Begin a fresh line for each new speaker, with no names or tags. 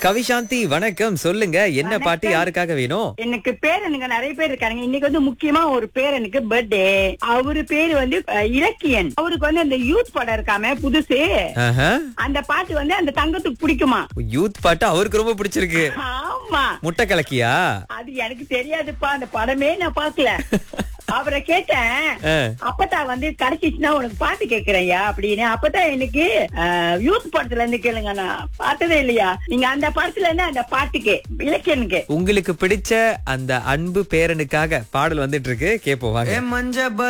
கவிசாந்தி வணக்கம் சொல்லுங்க என்ன பாட்டு யாருக்காக வேணும்
எனக்கு பேரனுங்க நிறைய பேர் இருக்காங்க இன்னைக்கு வந்து முக்கியமா ஒரு பேரனுக்கு பர்த்டே அவரு பேரு வந்து அஹ், இலக்கியன் அவருக்கு வந்து அந்த யூத் படம் இருக்காம புதுசு
ஆஹா.
அந்த பாட்டு வந்து அந்த தங்கத்துக்கு பிடிக்குமா
யூத் பாட்டு அவருக்கு ரொம்ப பிடிச்சிருக்கு
ஆமா
முட்டை கலக்கியா
அது எனக்கு தெரியாதுப்பா அந்த படமே நான் பாக்கல அவரை கேட்டேன்
ஆ.
அப்பதா வந்து கிடைச்சிச்சுன்னா உனக்கு பாட்டு கேக்குறையா அப்படின்னு அப்பதான் எனக்கு அஹ், யூத் படத்துல இருந்து கேளுங்க நான் பார்த்ததே இல்லையா நீங்க அந்த படத்துல இருந்து அந்த பாட்டுக்கு இலக்கியனுக்கு
உங்களுக்கு பிடிச்ச அந்த அன்பு பேரனுக்காக பாடல் வந்துட்டு இருக்கு கேப்போம் வாங்க
மஞ்ச